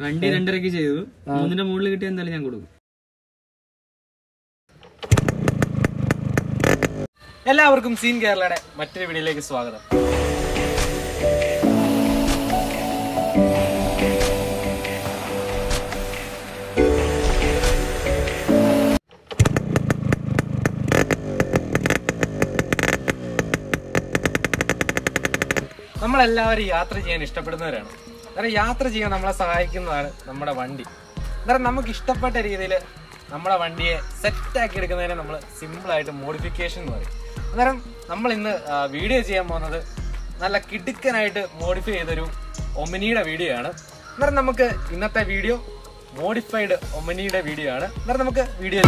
വണ്ടി രണ്ടരക്ക് ചെയ്തു മൂന്നിന്റെ മുകളിൽ കിട്ടിയ എന്തായാലും ഞാൻ കൊടുക്കും എല്ലാവർക്കും സീൻ കേരളയുടെ മറ്റൊരു വീഡിയോയിലേക്ക് സ്വാഗതം നമ്മളെല്ലാവരും യാത്ര ചെയ്യാൻ ഇഷ്ടപ്പെടുന്നവരാണ് അന്നേരം യാത്ര ചെയ്യാൻ നമ്മളെ സഹായിക്കുന്നതാണ് നമ്മുടെ വണ്ടി അന്നേരം നമുക്ക് ഇഷ്ടപ്പെട്ട രീതിയിൽ നമ്മുടെ വണ്ടിയെ സെറ്റാക്കി എടുക്കുന്നതിനെ നമ്മൾ സിമ്പിളായിട്ട് മോഡിഫിക്കേഷൻ എന്ന് പറയും അന്നേരം നമ്മൾ ഇന്ന് ആ, വീഡിയോ ചെയ്യാൻ പോകുന്നത് നല്ല കിടുക്കനായിട്ട് മോഡിഫൈ ചെയ്തൊരു ഒമിനിയുടെ വീഡിയോ ആണ് അന്നേരം നമുക്ക് ഇന്നത്തെ വീഡിയോ മോഡിഫൈഡ് ഒമിനിയുടെ വീഡിയോ ആണ് അന്നേരം നമുക്ക് വീഡിയോ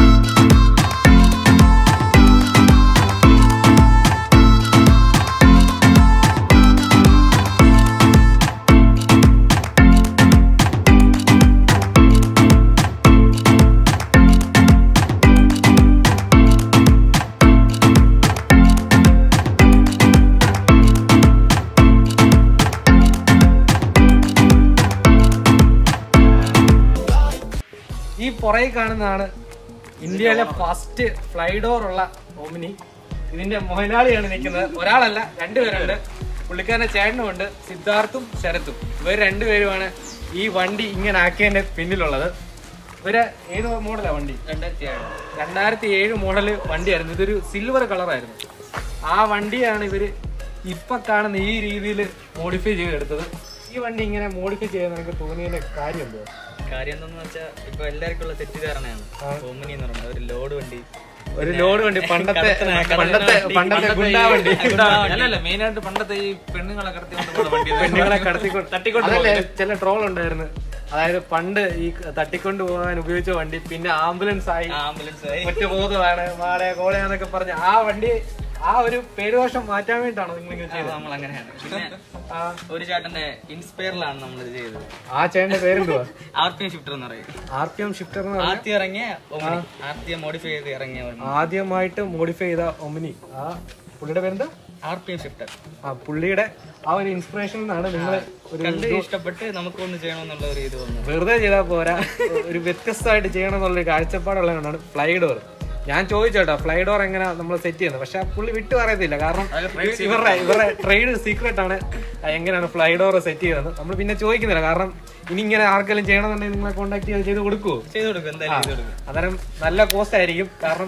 ഈ പുറകെ കാണുന്നതാണ് ഇന്ത്യയിലെ ഫസ്റ്റ് ഫ്ലൈഡോർ ഉള്ള ഓമിനി ഇതിന്റെ മുതലാളിയാണ് നിൽക്കുന്നത് ഒരാളല്ല രണ്ടുപേരുണ്ട് പുള്ളിക്കാരന്റെ ചേട്ടനുമുണ്ട് സിദ്ധാർത്ഥും ശരത്തും ഇവർ രണ്ടുപേരുമാണ് ഈ വണ്ടി ഇങ്ങനെ ആക്കിയതിന്റെ പിന്നിലുള്ളത് ഇവര് ഏത് മോഡലാ വണ്ടി രണ്ടായിരത്തി ഏഴ് രണ്ടായിരത്തി ഏഴ് മോഡല് വണ്ടിയായിരുന്നു ഇതൊരു സിൽവർ കളറായിരുന്നു ആ വണ്ടിയാണ് ഇവര് ഇപ്പൊ കാണുന്ന ഈ രീതിയിൽ മോഡിഫൈ ചെയ്തെടുത്തത് ഈ വണ്ടി ഇങ്ങനെ മോഡിഫൈ ചെയ്യാൻ നിനക്ക് തോന്നിയതിന്റെ കാര്യം എന്തോ കാര്യം എന്താന്ന് വെച്ചാൽ ഇപ്പൊ എല്ലാവർക്കും ഉള്ള തെറ്റിദ്ധാരണയാണ് ഓമിനി എന്ന് പറയുന്നത് ഒരു ലോഡ് വണ്ടി ഒരു ലോഡ് വണ്ടി പണ്ടത്തെ പണ്ടത്തെ പണ്ടത്തെ ഗുണ്ടാ വണ്ടി അല്ലല്ല മെയിൻ ആയിട്ട് പണ്ടത്തെ ഈ പെണ്ണുങ്ങളെ കടത്തിക്കൊണ്ട് വണ്ടി പെണ്ണുങ്ങളെ കടത്തിക്കൊണ്ട് തട്ടിക്കൊണ്ട് അതല്ലേ ചില ട്രോൾ ഉണ്ടായിരുന്നു അതായത് പണ്ട് ഈ തട്ടിക്കൊണ്ട് പോകാൻ ഉപയോഗിച്ച വണ്ടി പിന്നെ ആംബുലൻസ് ആയി ആംബുലൻസ് ആയി മറ്റു ബോധമാണ് മാളെ കോളയാന്നൊക്കെ പറഞ്ഞ ആ വണ്ടി ആ ഒരു പേരുദോഷം മാറ്റാൻ വേണ്ടിയിട്ടാണോ നിങ്ങൾ ഇങ്ങനെ ചെയ്തത് നമ്മൾ അങ്ങനെയാണ് പിന്നെ ആ, ഒരു ചേട്ടന്റെ ഇൻസ്പയറിലാണ് നമ്മൾ ഇത് ചെയ്തത് ആ ചേട്ടന്റെ പേരെന്തുവാ ആർ പി എം ഷിഫ്റ്റർ എന്ന് പറയും ആർ പി എം ഷിഫ്റ്റർ എന്ന് പറഞ്ഞാൽ ആദ്യം ഇറങ്ങിയ ആദ്യം മോഡിഫൈ ചെയ്ത് ഇറങ്ങിയ ആദ്യമായിട്ട് മോഡിഫൈ ചെയ്ത ഒമിനി ആ പുള്ളിയുടെ പേരെന്താ ആർ പി എം ഷിഫ്റ്റർ ആ പുള്ളിയുടെ ആ ഒരു ഇൻസ്പിറേഷൻ നിന്നാണ് നിങ്ങൾ ഒരു കണ്ട് ഇഷ്ടപ്പെട്ട് നമുക്കൊന്ന് ചെയ്യണമെന്നുള്ള ഒരു ഇത് വന്നു വെറുതെ ചെയ്താൽ പോരാ ഒരു വ്യത്യസ്തമായിട്ട് ചെയ്യണം എന്നുള്ളൊരു കാഴ്ചപ്പാടുള്ളതുകൊണ്ടാണ് ഫ്ലൈ ഡോർ ഞാൻ ചോദിച്ചോട്ടോ ഫ്ലൈ ഡോർ എങ്ങനെ നമ്മൾ സെറ്റ് ചെയ്യുന്നത് പക്ഷെ ആ പുള്ളി വിട്ടു പറയത്തില്ല കാരണം ഇവരുടെ ഇവരുടെ ട്രേഡ് സീക്രട്ട് ആണ് എങ്ങനെയാണ് ഫ്ലൈ ഡോർ സെറ്റ് ചെയ്യുന്നത് നമ്മൾ പിന്നെ ചോദിക്കുന്നില്ല കാരണം ഇനി ഇങ്ങനെ ആർക്കെങ്കിലും ചെയ്യണമെന്നുണ്ടെങ്കിൽ നിങ്ങളെ കോൺടാക്ട് ചെയ്ത് ചെയ്ത് കൊടുക്കുവോ ചെയ്ത് കൊടുക്കും എന്തായാലും ചെയ്ത് കൊടുക്കും അന്നേരം നല്ല കോസ്റ്റ് ആയിരിക്കും കാരണം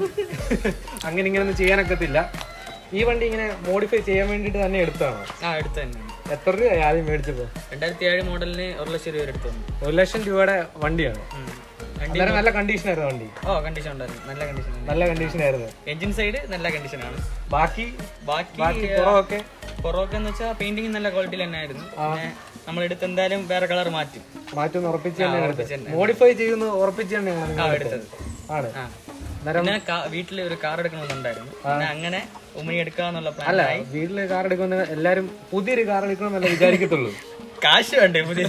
അങ്ങനെ ഇങ്ങനെ ഒന്നും ചെയ്യാനൊക്കത്തില്ല ഈ വണ്ടി ഇങ്ങനെ മോഡിഫൈ ചെയ്യാൻ വേണ്ടിയിട്ട് തന്നെ എടുത്തതാണോ ആ എടുത്തു തന്നെ എത്ര രൂപയായി ആദ്യം മേടിച്ചപ്പോ രണ്ടായിരത്തി ഏഴ് മോഡലിന് ഒരു ലക്ഷം രൂപ എടുത്തു തന്നു ഒരു ലക്ഷം രൂപയുടെ വണ്ടിയാണ് അന്നേരം നല്ല കണ്ടീഷൻ ആയിരുന്നു വണ്ടി ഓ കണ്ടീഷൻ ഉണ്ടായിരുന്നു നല്ല കണ്ടീഷൻ നല്ല കണ്ടീഷൻ ആയിരുന്നു എഞ്ചിൻ സൈഡ് നല്ല കണ്ടീഷനാണ് ബാക്കി ബാക്കി ബാക്കി പുറമൊക്കെ പുറമൊക്കെ എന്ന് വെച്ചാൽ പെയിന്റിങ് നല്ല ക്വാളിറ്റിയിൽ തന്നെ ആയിരുന്നു പിന്നെ നമ്മൾ എടുത്ത് എന്തായാലും വേറെ കളർ മാറ്റും മാറ്റം ഉറപ്പിച്ച് ആ, തന്നെയാണ് ഉറപ്പിച്ച് എടുത്തത് മോഡിഫൈ ചെയ്യുന്ന ഉറപ്പിച്ച് തന്നെയാണ് നിങ്ങൾ എടുത്തത് ആണ് ആ അന്നേരം പിന്നെ കാ- വീട്ടില് ഒരു കാർ എടുക്കണമെന്നുണ്ടായിരുന്നു പിന്നെ അങ്ങനെ ഉമ്മണി എടുക്കാന്നുള്ള പ്ലാൻ അല്ല വീട്ടില് കാർ എടുക്കുന്ന എല്ലാരും പുതിയൊരു കാർ എടുക്കണമെന്നല്ല വിചാരിക്കത്തുള്ളൂ കാശ് വേണ്ടേ പുതിയ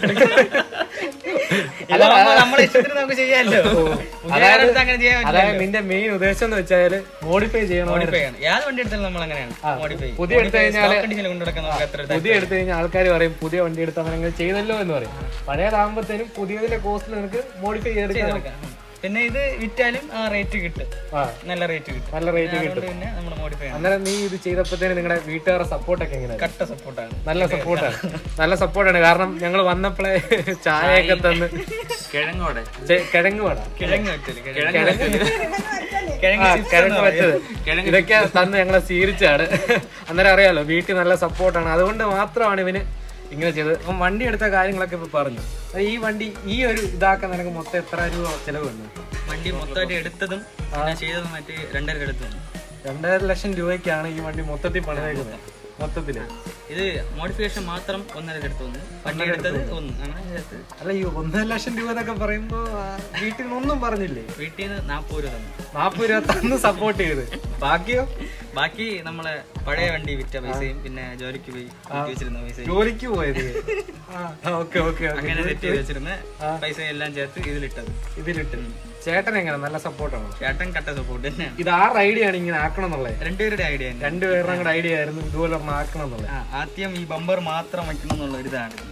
നമ്മളെ ഇഷ്ടത്തിന് നമുക്ക് ചെയ്യാമല്ലോ പുതിയ car എടുത്ത് അങ്ങനെ ചെയ്യാൻ പറ്റില്ല അതായത് നിന്റെ മെയിൻ ഉദ്ദേശം എന്ന് വെച്ചാല് മോഡിഫൈ ചെയ്യണം മോഡിഫൈ ആണ് ഏത് വണ്ടി എടുത്താലും നമ്മൾ അങ്ങനെയാണ് മോഡിഫൈ പുതിയ എടുത്ത് കഴിഞ്ഞാല് കണ്ടീഷനിൽ കൊണ്ടുനടക്കാൻ നമുക്ക് എത്ര പുതിയ എടുത്തു കഴിഞ്ഞാൽ ആൾക്കാർ പറയും പുതിയ വണ്ടി എടുത്ത് അങ്ങനെ ചെയ്തല്ലോ എന്ന് പറയും പഴയതാകുമ്പോഴത്തേനും പുതിയതിന്റെ കോസ്റ്റിൽ നിനക്ക് മോഡിഫൈ ചെയ്തെടുക്കാൻ ഇതാക്കാം. പിന്നെ ഇത് വിറ്റാലും ആ റേറ്റ് കിട്ടും ആ നല്ല റേറ്റ് കിട്ടും നല്ല റേറ്റ് കിട്ടും അതുകൊണ്ട് പിന്നെ നമ്മൾ മോഡിഫൈ ആണ് അന്നേരം നീ ഇത് ചെയ്തപ്പോഴത്തേനും നിങ്ങളുടെ വീട്ടുകാരുടെ സപ്പോർട്ടൊക്കെ എങ്ങനെയായിരുന്നു കട്ട സപ്പോർട്ടാണ് നല്ല സപ്പോർട്ടാണ് നല്ല സപ്പോർട്ടാണ് കാരണം ഞങ്ങൾ വന്നപ്പോഴേ ചായയൊക്കെ തന്ന് കിഴങ്ങോടെ ചെ- കിഴങ്ങ് വേടാ കിഴങ്ങ് വെച്ചല് കിഴങ്ങ് ആ, കിഴങ്ങ് വെച്ചത് ഇതൊക്കെ തന്ന് ഞങ്ങളെ സ്വീകരിച്ചാണ് അന്നേരം അറിയാലോ വീട്ടിൽ നല്ല സപ്പോർട്ടാണ് അതുകൊണ്ട് മാത്രമാണ് ഇവന് ഇങ്ങനെ ചെയ്തത് അപ്പം വണ്ടി എടുത്ത കാര്യങ്ങളൊക്കെ ഇപ്പൊ പറഞ്ഞു അത് ഈ വണ്ടി ഈ ഒരു ഇതാക്കാൻ നിനക്ക് മൊത്തം എത്ര രൂപ ചെലവ് വന്നു വണ്ടി മൊത്തമായിട്ട് എടുത്തതും പിന്നെ ചെയ്തതും മറ്റേ രണ്ടര എടുത്തു രണ്ടര ലക്ഷം രൂപയ്ക്കാണ് ഈ വണ്ടി മൊത്തത്തിൽ പണിതേക്കുന്നത് മൊത്തത്തില് ഇത് മോഡിഫിക്കേഷൻ മാത്രം ഒന്നര എടുത്തു വന്നു വണ്ടി എടുത്തത് ഒന്ന് അങ്ങനെ ചേർത്ത് അല്ല ഈ ഒന്നര ലക്ഷം രൂപ എന്നൊക്കെ പറയുമ്പോ ആ, വീട്ടിൽ നിന്നൊന്നും പറഞ്ഞില്ലേ വീട്ടിൽ നിന്ന് നാൽപ്പത് രൂപ തന്നു നാപ്പത് രൂപ തന്ന് സപ്പോർട്ട് ചെയ്ത് ബാക്കിയോ ബാക്കി നമ്മളെ പഴയ വണ്ടി വിറ്റ പൈസയും പിന്നെ ജോലിക്ക് പോയി കൂട്ടി വെച്ചിരുന്ന പൈസയും ജോലിക്ക് പോയത് ഓക്കെ ഓക്കെ അങ്ങനെ സെറ്റ് ചെയ്ത് വെച്ചിരുന്ന പൈസ എല്ലാം ചേർത്ത് ഇതിലിട്ടത് ഇതിലിട്ട് ചേട്ടൻ എങ്ങനെ നല്ല സപ്പോർട്ടാണോ ചേട്ടൻ കട്ട സപ്പോർട്ട് തന്നെയാണ് ഇത് ആറ് ഐഡിയ ആണ് ഇങ്ങനെ ആക്കണം എന്നുള്ളത് രണ്ടുപേരുടെ ഐഡിയ തന്നെ രണ്ടുപേരുടെ കൂടെ ഐഡിയ ആയിരുന്നു ഇതുപോലെ ഒരെണ്ണം ആക്കണം എന്നുള്ളത് ആ, ആദ്യം ഈ ബമ്പർ മാത്രം വയ്ക്കണം എന്നുള്ള ഒരു ഇതാണ്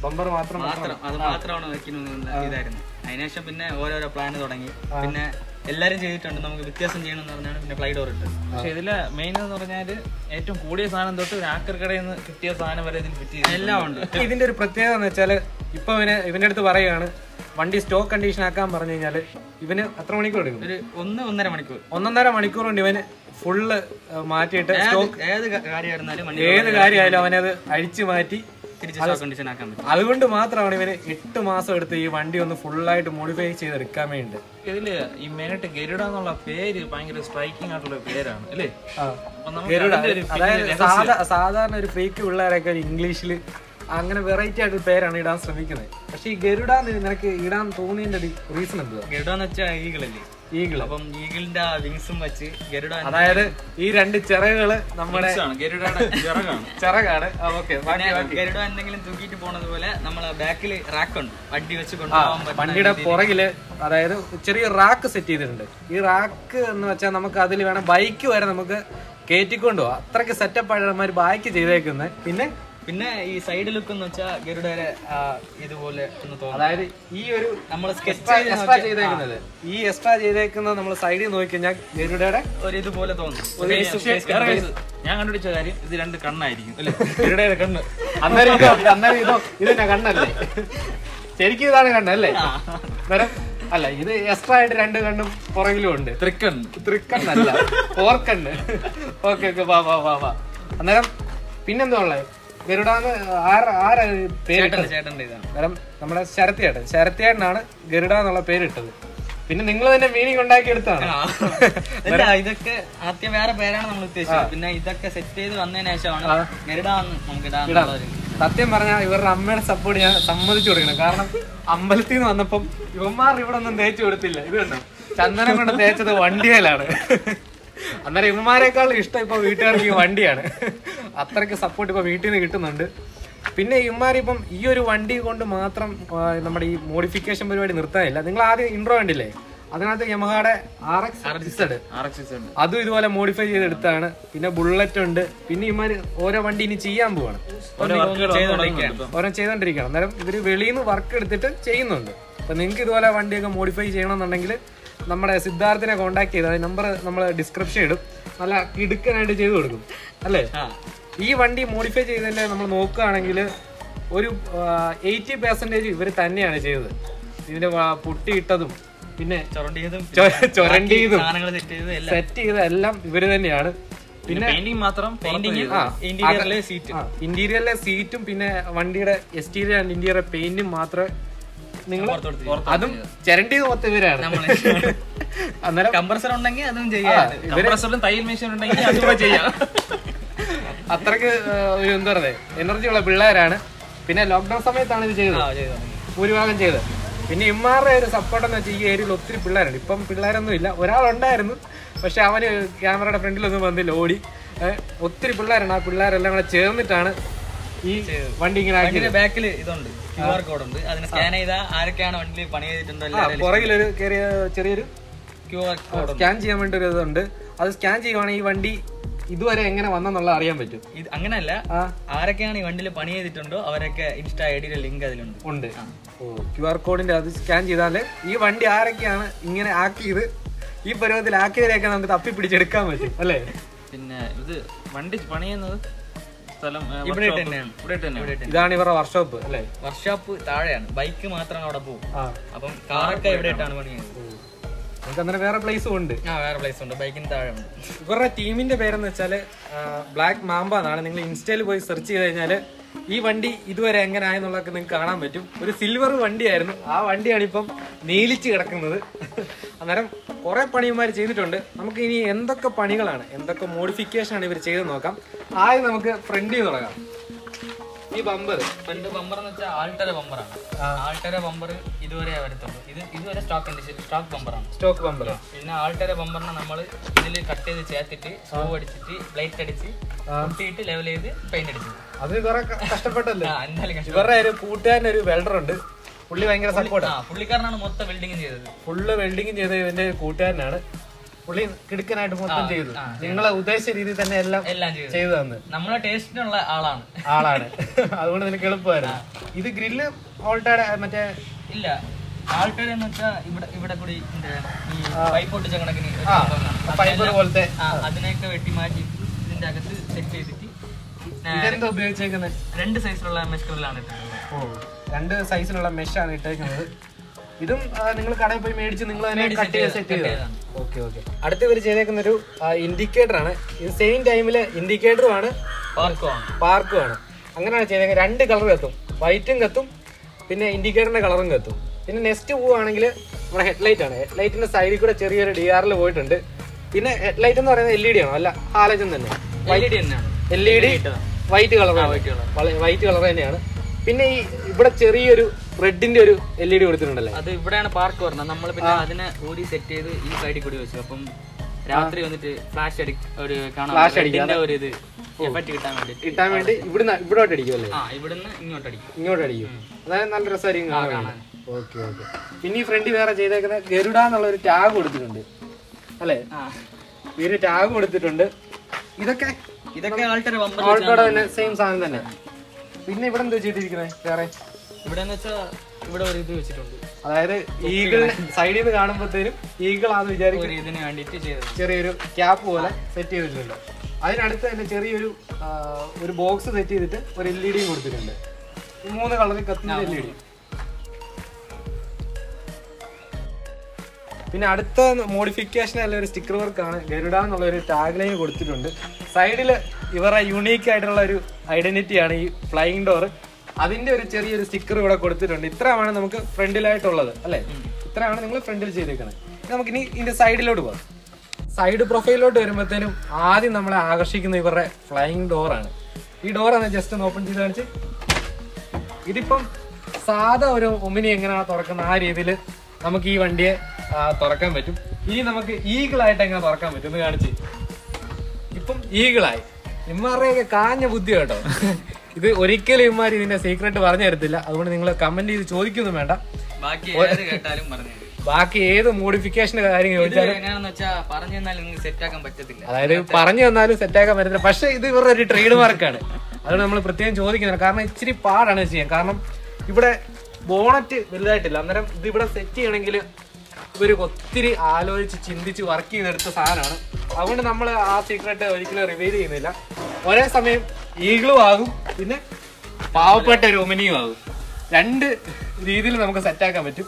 ബമ്പർ മാത്രം മാത്രം അത് മാത്രമാണ് വെക്കുന്ന ഇതായിരുന്നു അതിനുശേഷം പിന്നെ ഓരോരോ പ്ലാൻ തുടങ്ങി പിന്നെ എല്ലാരും ചെയ്തിട്ടുണ്ട് നമുക്ക് വ്യത്യാസം ചെയ്യണമെന്ന് പറഞ്ഞാണ് പിന്നെ ഫ്ലൈ ഡോർ ഇട്ടത് പക്ഷെ ഇതില് മെയിൻ എന്ന് പറഞ്ഞാല് ഏറ്റവും കൂടിയ സാധനം തൊട്ട് ഒരു ആക്കർ കടയിൽ നിന്ന് കിട്ടിയ സാധനം വരെ ഇതിൽ ഫിറ്റ് ചെയ്ത് എല്ലാം ഉണ്ട് ഇതിന്റെ ഒരു പ്രത്യേകത എന്ന് വെച്ചാല് ഇപ്പൊ ഇവന് ഇവന്റെ അടുത്ത് പറയുകയാണ് വണ്ടി സ്റ്റോക്ക് കണ്ടീഷൻ ആക്കാൻ പറഞ്ഞു കഴിഞ്ഞാല് ഇവന് എത്ര മണിക്കൂർ എടുക്കും ഒരു ഒന്ന് ഒന്നര മണിക്കൂർ ഒന്നൊന്നര മണിക്കൂർ കൊണ്ട് ഇവന് ഫുള്ള് മാറ്റിയിട്ട് സ്റ്റോക്ക് ഏത് കാര്യമായിരുന്നാലും വണ്ടി ഏത് കാര്യമായാലും അവനത് അഴിച്ചു മാറ്റി തിരിച്ച് സ്റ്റോക്ക് കണ്ടീഷൻ ആക്കാൻ പറ്റും അതുകൊണ്ട് മാത്രമാണ് ഇവന് എട്ട് മാസം എടുത്ത് ഈ വണ്ടി ഒന്ന് ഫുള്ളായിട്ട് മോഡിഫൈ ചെയ്തെടുക്കാൻ വേണ്ടി ഇതില് ഈ മെയിനായിട്ട് ഗരുഡ എന്നുള്ള പേര് ഭയങ്കര സ്ട്രൈക്കിംഗ് ആയിട്ടുള്ള ഒരു പേരാണ് അല്ലേ അപ്പൊ നമുക്ക് ഗരുഡ അതിന്റെ ഒരു അതായത് പിന്നിലെ സാധാ സാധാരണ ഒരു ഫ്രീക്ക് പിള്ളേരൊക്കെ ഒരു ഇംഗ്ലീഷിൽ അങ്ങനെ വെറൈറ്റി ആയിട്ട് പേരാണ് ഇടാൻ ശ്രമിക്കുന്നത് പക്ഷെ ഈ ഗരുഡ എന്ന് നിനക്ക് ഇടാൻ തോന്നിയതിന്റെ ഒരു റീസൺ എന്തുവാ ഗരുഡാന്ന് വെച്ചാൽ ഈഗിളല്ലേ ഈഗിള് അപ്പം ഈഗിളിന്റെ ആ വിങ്സും വെച്ച് ഗരുഡ അതായത് ഈ രണ്ട് ചിറകുകള് നമ്മുടെ ആണ് ഗരുഡയുടെ ചിറകാണ് ചിറകാണ് ഓക്കെ പിന്നെ ഗരുഡ എന്തെങ്കിലും തൂക്കിയിട്ട് പോണത് പോലെ നമ്മളെ ബാക്കിൽ റാക്ക് ഉണ്ട് വണ്ടി വെച്ച് കൊണ്ടുപോകാൻ പറ്റുന്ന വണ്ടിയുടെ പുറകില് അതായത് ചെറിയ റാക്ക് സെറ്റ് ചെയ്തിട്ടുണ്ട് ഈ റാക്ക് എന്ന് വെച്ചാൽ നമുക്ക് അതിൽ വേണം ബൈക്ക് വരെ നമുക്ക് കയറ്റിക്കൊണ്ട് പോവാം അത്രയ്ക്ക് സെറ്റപ്പ് ആയിട്ട് ബൈക്ക് ചെയ്തേക്കുന്നത് പിന്നെ പിന്നെ ഈ സൈഡ് ലുക്ക് എന്ന് വെച്ചാൽ ഗരുഡയുടെ ആ, ഇതുപോലെ ഒന്ന് തോന്നും അതായത് ഈ ഒരു നമ്മൾ സ്കെച്ച് എക്സ്ട്രാ ചെയ്തേക്കുന്നത് ഈ എക്സ്ട്രാ ചെയ്തേക്കുന്നത് നമ്മൾ സൈഡിൽ നോക്കി കഴിഞ്ഞാൽ ഗരുഡയുടെ ഒരു ഇതുപോലെ തോന്നും പക്ഷേ വേറെ കാര്യം, ഞാൻ കണ്ടുപിടിച്ച കാര്യം ഇത് രണ്ട് കണ്ണായിരിക്കും അല്ലേ ഗരുഡയുടെ കണ്ണ് അന്നേരം ഇതോ അന്നേരം ഇതോ ഇതിന്റെ കണ്ണല്ലേ ശരിക്കും ഇതാണ് കണ്ണല്ലേ അന്നേരം അല്ല ഇത് എക്സ്ട്രാ ആയിട്ട് രണ്ട് കണ്ണും പുറകിലും ഉണ്ട് തൃക്കണ്ണ് തൃക്കണ്ണല്ല ഫോർക്കണ്ണ് ഓക്കെ ഓക്കെ വാ വാ വാ വാ അന്നേരം പിന്നെന്താ ഉള്ളത് ഗരുഡാന്ന് ആര ആരാ പേരിട്ടത് ചേട്ടന്റെ ചേട്ടന്റെ ഇതാണ് അന്നേരം നമ്മുടെ ശരത്തിയേട്ടൻ ശരത്തിയേട്ടനാണ് ഗരുഡ എന്നുള്ള പേരിട്ടത് പിന്നെ നിങ്ങൾ തന്നെ മീനിങ് ഉണ്ടാക്കി എടുത്താണ് ആ. അല്ല ഇതൊക്കെ ആദ്യം വേറെ പേരാണ് നമ്മൾ ഉദ്ദേശിച്ചത് പിന്നെ ഇതൊക്കെ സെറ്റ് ചെയ്ത് വന്നതിന് ശേഷമാണ് ഗരുഡാന്ന് നമുക്ക് ഇടാനുള്ള ഒരു സത്യം പറഞ്ഞാൽ ഇവരുടെ അമ്മയുടെ സപ്പോർട്ട് ഞാൻ സമ്മതിച്ചു കൊടുക്കണം കാരണം അമ്പലത്തിൽ നിന്ന് വന്നപ്പം ഇവന്മാർ ഇവിടെ ഒന്നും തേച്ചു കൊടുത്തില്ല ഇത് കണ്ടോ ചന്ദനം കൊണ്ട് തേച്ചത് വണ്ടിയിലാണ് അന്നേരം ഇവന്മാരെക്കാൾ ഇഷ്ടം ഇപ്പൊ വീട്ടുകാർക്ക് ഈ വണ്ടിയാണ് അത്രയ്ക്ക് സപ്പോർട്ട് ഇപ്പൊ വീട്ടിൽ നിന്ന് കിട്ടുന്നുണ്ട് പിന്നെ ഇവന്മാരിപ്പം ഈ ഒരു വണ്ടി കൊണ്ട് മാത്രം ആ, നമ്മുടെ ഈ മോഡിഫിക്കേഷൻ പരിപാടി നിർത്താനില്ല നിങ്ങൾ ആദ്യം ഇൻട്രോ കണ്ടില്ലേ അതിനകത്ത് യമഹയുടെ R X R X S ഉണ്ട് അതും ഇതുപോലെ മോഡിഫൈ ചെയ്തെടുത്താണ് പിന്നെ ബുള്ളറ്റ് ഉണ്ട് പിന്നെ ഇമാര് ഓരോ വണ്ടി ഇനി ചെയ്യാൻ പോവാണ് ഓരോ വർക്കുകൾ ചെയ്തുകൊണ്ടിരിക്കുകയാണ്. ഓരോ ചെയ്തോണ്ടിരിക്കുകയാണ് അന്നേരം ഇവര് വെളിയിൽ നിന്ന് വർക്ക് എടുത്തിട്ട് ചെയ്യുന്നുണ്ട് അപ്പൊ നിങ്ങൾക്ക് ഇതുപോലെ വണ്ടിയൊക്കെ മോഡിഫൈ ചെയ്യണമെന്നുണ്ടെങ്കിൽ നമ്മുടെ സിദ്ധാർത്ഥിനെ കോൺടാക്ട് ചെയ്താൽ നമ്പർ നമ്മൾ ഡിസ്ക്രിപ്ഷൻ ഇടും നല്ല ഇടുക്കനായിട്ട് ചെയ്തു കൊടുക്കും അല്ലേ ആ ഈ വണ്ടി മോഡിഫൈ ചെയ്തതിന്റെ നമ്മൾ നോക്കുകയാണെങ്കിൽ ഒരു എയ്റ്റി പെർസെന്റേജ് ഇവർ തന്നെയാണ് ചെയ്തത് ഇതിന്റെ വ- പുട്ടിയിട്ടതും പിന്നെ ചുരണ്ടിയതും ചൊ- ചുരണ്ടിയതും സാധനങ്ങൾ സെറ്റ് ചെയ്തതും എല്ലാം സെറ്റ് ചെയ്തതെല്ലാം ഇവര് തന്നെയാണ് പിന്നെ പെയിന്റിങ് മാത്രം പെയിന്റിങ് ആ, ഇന്റീരിയറിലെ സീറ്റ് ഇന്റീരിയറിലെ സീറ്റും പിന്നെ വണ്ടിയുടെ എക്സ്റ്റീരിയർ ആൻഡ് ഇന്റീരിയർ പെയിന്റും മാത്രമേ നിങ്ങൾ അതും ചിരണ്ടി മൊത്തം ഇവരാണ് അന്നേരം കംപ്രസർ ഉണ്ടെങ്കിൽ അതും ചെയ്യാം കംപ്രസറിലും തയ്യൽ മെഷീൻ ഉണ്ടെങ്കിൽ അതുകൂടെ ചെയ്യാം അത്രക്ക് ആ, ഒരു എന്താ പറയുക എനർജി ഉള്ള പിള്ളേരാണ് പിന്നെ ലോക്ക്ഡൌൺ സമയത്താണ് ഇത് ചെയ്തത് ആ ചെയ്തു ഭൂരിഭാഗം ചെയ്തത് പിന്നെ ഇമ്മാരുടെ ഒരു സപ്പോർട്ട് എന്ന് വെച്ചാൽ ഈ ഏരിയയിൽ ഒത്തിരി പിള്ളേരുണ്ട് ഇപ്പം പിള്ളേരൊന്നും ഇല്ല ഒരാളുണ്ടായിരുന്നു പക്ഷെ അവന് ക്യാമറയുടെ ഫ്രണ്ടിലൊന്നും വന്നില്ല ഓടി ഏ, ഒത്തിരി പിള്ളേരാണ് ആ പിള്ളേരെല്ലാം കൂടെ ചേർന്നിട്ടാണ് ഈ വണ്ടി ഇങ്ങനെ ആക്കിയത് വണ്ടിയുടെ ബാക്കിൽ ഇതുണ്ട് ക്യു ആർ കോഡ് ഉണ്ട് അതിന് സ്കാൻ ചെയ്താൽ ആരൊക്കെയാണ് വണ്ടിയിൽ പണി ചെയ്തിട്ടുണ്ടോ ആ, എല്ലാവരും പുറകിലൊരു ചെറിയ ചെറിയൊരു ക്യു ആർ കോഡ് സ്കാൻ ചെയ്യാൻ വേണ്ടി ഒരു ഇതുണ്ട് അത് സ്കാൻ ചെയ്യുവാണെങ്കിൽ ഈ വണ്ടി ഇതുവരെ എങ്ങനെ വന്നെന്നുള്ള അറിയാൻ പറ്റും ഇത് അങ്ങനല്ല ആ ആരൊക്കെയാണ് ഈ വണ്ടിയിൽ പണി ചെയ്തിട്ടുണ്ടോ അവരൊക്കെ ഇൻസ്റ്റാ ഐ ഡിയുടെ ലിങ്ക് അതിലുണ്ട് ഉണ്ട് ഓ ക്യു ആർ കോഡിന്റെ അത് സ്കാൻ ചെയ്താല് ഈ വണ്ടി ആരൊക്കെയാണ് ഇങ്ങനെ ആക്കിയത് ഈ പരുവത്തിൽ ആക്കിയവരെയൊക്കെ നമുക്ക് തപ്പി പിടിച്ചെടുക്കാൻ പറ്റും അല്ലേ പിന്നെ ഇത് വണ്ടി പണിയുന്നത് സ്ഥലം ഏ, ഇവിടെ workshop തന്നെയാണ്. ഇവിടെ തന്നെയാണ് ഇതാണ് ഇവരുടെ വർക്ക്ഷോപ്പ് അല്ലേ വർക്ക്ഷോപ്പ് താഴെയാണ് ബൈക്ക് മാത്രമാണ് അവിടെ പോകും ആ അപ്പം കാറൊക്കെ ഇവിടെ ഇട്ടാണ് പണി ചെയ്യുന്നത് നമുക്ക് അന്നേരം വേറെ പ്ലേസും ഉണ്ട് ആ വേറെ പ്ലേസ് ഉണ്ട് ബൈക്കിന് താഴെ ഉണ്ട് ഇവരുടെ ടീമിന്റെ പേരെന്ന് വെച്ചാല് ബ്ലാക്ക് മാമ്പ എന്നാണ് നിങ്ങൾ ഇൻസ്റ്റയിൽ പോയി സെർച്ച് ചെയ്ത് കഴിഞ്ഞാല് ഈ വണ്ടി ഇതുവരെ എങ്ങനെ ആയെന്നുള്ളതൊക്കെ നിങ്ങൾക്ക് കാണാൻ പറ്റും ഒരു സിൽവർ വണ്ടിയായിരുന്നു ആ വണ്ടിയാണ് ഇപ്പം നീലിച്ച് കിടക്കുന്നത് അന്നേരം കുറെ പണിയന്മാർ ചെയ്തിട്ടുണ്ട് നമുക്ക് ഇനി എന്തൊക്കെ പണികളാണ് എന്തൊക്കെ മോഡിഫിക്കേഷൻ ആണ് ഇവർ ചെയ്ത് നോക്കാം ആദ്യം നമുക്ക് ഫ്രണ്ടിൽ തുടങ്ങാം ഈ ബമ്പർ ഫ്രണ്ട് ബമ്പർ എന്ന് വെച്ചാൽ ആൾട്ടര ബമ്പറാണ് ആൾട്ടര ബമ്പർ ഇതുവരെ വരത്തുള്ളൂ ഇത് ഇതുവരെ സ്റ്റോക്ക് കണ്ടീഷൻ സ്റ്റോക്ക് ബമ്പറാണ് സ്റ്റോക്ക് ബമ്പർ പിന്നെ ആൾട്ടര ബമ്പറിനെ നമ്മൾ ഇതിൽ കട്ട് ചെയ്ത് ചേർത്തിട്ട് സ്ക്രൂ അടിച്ചിട്ട് ബ്ലൈറ്റ് അടിച്ച് കുട്ടിയിട്ട് ലെവൽ ചെയ്ത് പെയിന്റ് അടിച്ചു അത് കുറെ കഷ്ടപ്പെട്ടല്ലേ ആ എന്തായാലും കഷ്ടം ഇവരുടെ ഒരു കൂട്ടുകാരൻ ഒരു വെൽഡർ ഉണ്ട് പുള്ളി ഭയങ്കര സപ്പോർട്ട് ആ പുള്ളിക്കാരനാണ് മൊത്തം വെൽഡിങ് ചെയ്തത് ഫുള്ള് വെൽഡിങ് ചെയ്ത ഇവന്റെ കൂട്ടുകാരനാണ് പുള്ളി കിടുക്കനായിട്ട് മൊത്തം ആ, ചെയ്തു ആ, നിങ്ങളെ ഉദ്ദേശിച്ച രീതിയിൽ തന്നെ എല്ലാം എല്ലാം ചെയ്തു ചെയ്തു തന്നു നമ്മളെ ടേസ്റ്റിനുള്ള ആളാണ് ആളാണ് അതുകൊണ്ട് നിനക്ക് എളുപ്പമായിരുന്നു ഇത് ഗ്രില്ല് ഓൾട്ടയുടെ മറ്റേ ഇല്ല ആൾക്കാർ എന്ന് വെച്ചാ ഇവിടെ ഇവിടെ കൂടി ഇതിന്റെ ഈ പൈപ്പ് ഒട്ടിച്ച കണക്കിന് ഒരു ആ, സംഭവം കാണും. ഫൈബർ അതെല്ലാം- പോലത്തെ ആ, അതിനെയൊക്കെ വെട്ടി മാറ്റി ഇതിന്റെ അകത്ത് സെറ്റ് ചെയ്തിട്ട് ആ, ഇതെന്താ ഉപയോഗിച്ചേക്കുന്നത് രണ്ട് സൈസിലുള്ള മെസ്കറിലാണ് ഇട്ടിട്ടുള്ളത് ഓ രണ്ട് സൈസിലുള്ള മെഷാണ് ഇട്ടേക്കുന്നത് ഇതും നിങ്ങൾ കടയിൽ പോയി മേടിച്ച് നിങ്ങൾ തന്നെ മേടിച്ച് കട്ട് ചെയ്ത് set സെറ്റ് ചെയ്ത് ചെയ്തതാണ് ഓക്കെ ഓക്കെ അടുത്ത് ഇവർ ചെയ്തേക്കുന്ന ഒരു ഇൻഡിക്കേറ്റർ ആണ് ഇത് സെയിം ടൈമിൽ ഇൻഡിക്കേറ്ററും ആണ് പാർക്കുമാണ് പാർക്കും ആണ് അങ്ങനെയാണ് ചെയ്തേക്കുന്നത് രണ്ട് കളർ കത്തും വൈറ്റും കത്തും പിന്നെ ഇൻഡിക്കേറ്ററിന്റെ കളറും കത്തും പിന്നെ നെക്സ്റ്റ് പോവുകയാണെങ്കിൽ നമ്മുടെ ഹെഡ്ലൈറ്റ് ആണ് ഹെഡ്ലൈറ്റിന്റെ സൈഡിൽ കൂടെ ചെറിയൊരു ഡി ആറിൽ പോയിട്ടുണ്ട് പിന്നെ ഹെഡ്ലൈറ്റ് എന്ന് പറയുന്നത് എൽ ഇ ഡി ആണോ അല്ല ഹാലജൻ തന്നെ എൽ ഇ ഡി തന്നെയാണ് L E D white colour white colour തന്നെയാണ് പിന്നെ ഈ ഇവിടെ ചെറിയൊരു റെഡിന്റെ ഒരു എൽ ഇ ഡി കൊടുത്തിട്ടുണ്ടല്ലേ അത് ഇവിടെയാണ് പാർക്ക് പറഞ്ഞത് നമ്മൾ പിന്നെ അതിനെ ഊരി സെറ്റ് ചെയ്ത് ഈ സൈഡിൽ കൂടി വെച്ചു അപ്പം രാത്രി വന്നിട്ട് ഫ്ലാഷ് അടി ഒരു കാണാൻ Flash അടിക്കും, റെഡിന്റെ ഒരു ഇത് എഫക്റ്റ് കിട്ടാൻ വേണ്ടി കിട്ടാൻ വേണ്ടി ഇവിടുന്ന് ഇവിടോട്ട് അടിക്കും അല്ലേ ആ ഇവിടുന്ന് ഇങ്ങോട്ട് അടിക്കും ഇങ്ങോട്ട് അടിക്കും അതായത് നല്ല രസമായിരിക്കും കാണാൻ കാണാൻ. ഓക്കെ ഓക്കെ പിന്നെ ഈ ഫ്രണ്ട് വേറെ ചെയ്തേക്കുന്ന ഗരുഡ എന്നുള്ള ഒരു ടാഗ് കൊടുത്തിട്ടുണ്ട് അല്ലേ ആ ഈ ഒരു ടാഗ് കൊടുത്തിട്ടുണ്ട് ഇതൊക്കെ ഇതൊക്കെ ആൾക്കാർ വമ്പൻ ഓൾട്ടോടെ തന്നെ സെയിം സാധനം തന്നെ പിന്നെ ഇവിടെ എന്താ ചെയ്തിരിക്കുന്നത് വേറെ ഇവിടെ എന്ന് വെച്ചാൽ ഇവിടെ ഒരു ഇത് വെച്ചിട്ടുണ്ട് അതായത് ഈഗിൾ സൈഡിൽ നിന്ന് കാണുമ്പോഴത്തേനും ഈഗിൾ ആണെന്ന് വിചാരിക്കും ഒരു ഇതിന് വേണ്ടിയിട്ട് ചെയ്തത് ചെറിയൊരു ക്യാപ്പ് പോലെ സെറ്റ് ചെയ്തിട്ടുണ്ട് അതിനടുത്ത് തന്നെ ചെറിയൊരു ആ, ഒരു ബോക്സ് സെറ്റ് ചെയ്തിട്ട് ഒരു എൽ ഇ ഡിയും കൊടുത്തിട്ടുണ്ട് ഈ മൂന്ന് കളറിൽ കത്തുന്ന എൽ ഇ ഡി പിന്നെ അടുത്ത മോഡിഫിക്കേഷൻ അല്ല ഒരു സ്റ്റിക്കർ വർക്കാണ് ഗരുഡ എന്നുള്ള ഒരു ടാഗ് ലൈൻ കൊടുത്തിട്ടുണ്ട് സൈഡിൽ ഇവരുടെ യുണീക്ക് ആയിട്ടുള്ള ഒരു ഐഡന്റിറ്റിയാണ് ഈ ഫ്ലൈയിങ് ഡോർ അതിന്റെ ഒരു ചെറിയൊരു സ്റ്റിക്കർ ഇവിടെ കൊടുത്തിട്ടുണ്ട് ഇത്രയാണ് നമുക്ക് ഫ്രണ്ടിലായിട്ടുള്ളത് അല്ലേ ഇത്രയാണ് നിങ്ങൾ ഫ്രണ്ടിൽ ചെയ്തേക്കുന്നത് ഇനി നമുക്ക് ഇനി ഇതിന്റെ സൈഡിലോട്ട് പോകാം സൈഡ് പ്രൊഫൈലിലോട്ട് വരുമ്പോഴത്തേനും ആദ്യം നമ്മളെ ആകർഷിക്കുന്ന ഇവരുടെ ഫ്ലൈയിങ് ഡോറാണ് ഈ ഡോർ ആണ് ജസ്റ്റ് ഒന്ന് ഓപ്പൺ ചെയ്ത് കാണിച്ച് ഇതിപ്പം സാധാ ഒരു ഒമിനി എങ്ങനെയാണ് തുറക്കുന്ന ആ രീതിയിൽ നമുക്ക് ഈ വണ്ടിയെ ആ, തുറക്കാൻ പറ്റും ഇനി നമുക്ക് ഈഗിളായിട്ട് എങ്ങനെ തുറക്കാൻ പറ്റും എന്ന് കാണിച്ച് ഇപ്പം ഈഗിളായി ഇമ്മാരുടെയൊക്കെ കാഞ്ഞ ബുദ്ധി കേട്ടോ ഇത് ഒരിക്കലും ഇമ്മാർ ഇതിന്റെ സീക്രട്ട് പറഞ്ഞു തരത്തില്ല അതുകൊണ്ട് നിങ്ങൾ കമന്റ് ചെയ്ത് ചോദിക്കൊന്നും വേണ്ട ബാക്കി ഏത് കേട്ടാലും പറഞ്ഞു തരും. ബാക്കി ഏത് മോഡിഫിക്കേഷന്റെ കാര്യം ഇത് ചോദിച്ചാലും എങ്ങനെയാണെന്ന് വെച്ചാ പറഞ്ഞു തന്നാൽ നിങ്ങൾക്ക് സെറ്റ് ആക്കാൻ പറ്റത്തില്ല അതായത് പറഞ്ഞു തന്നാലും സെറ്റാക്കാൻ പറ്റത്തില്ല പക്ഷെ ഇത് ഇവരുടെ ഒരു ട്രേഡ് മാർക്കാണ് അതുകൊണ്ട് നമ്മൾ പ്രത്യേകം ചോദിക്കുന്നില്ല കാരണം ഇച്ചിരി പാടാണ് ഇത് ചെയ്യാൻ കാരണം ഇവിടെ ബോണറ്റ് വലുതായിട്ടില്ല അന്നേരം ഇത് ഇവിടെ സെറ്റ് ചെയ്യണമെങ്കിൽ ഇവർ ഒത്തിരി ആലോചിച്ച് ചിന്തിച്ച് വർക്ക് ചെയ്തെടുത്ത സാധനമാണ് അതുകൊണ്ട് നമ്മൾ ആ സീക്രട്ട് ഒരിക്കലും റിവീൽ ചെയ്യുന്നില്ല ഒരേ സമയം ഈഗിളും ആകും പിന്നെ പാവപ്പെട്ട ഒരു ഒമിനിയും ആകും രണ്ട് രീതിയിൽ നമുക്ക് സെറ്റാക്കാൻ പറ്റും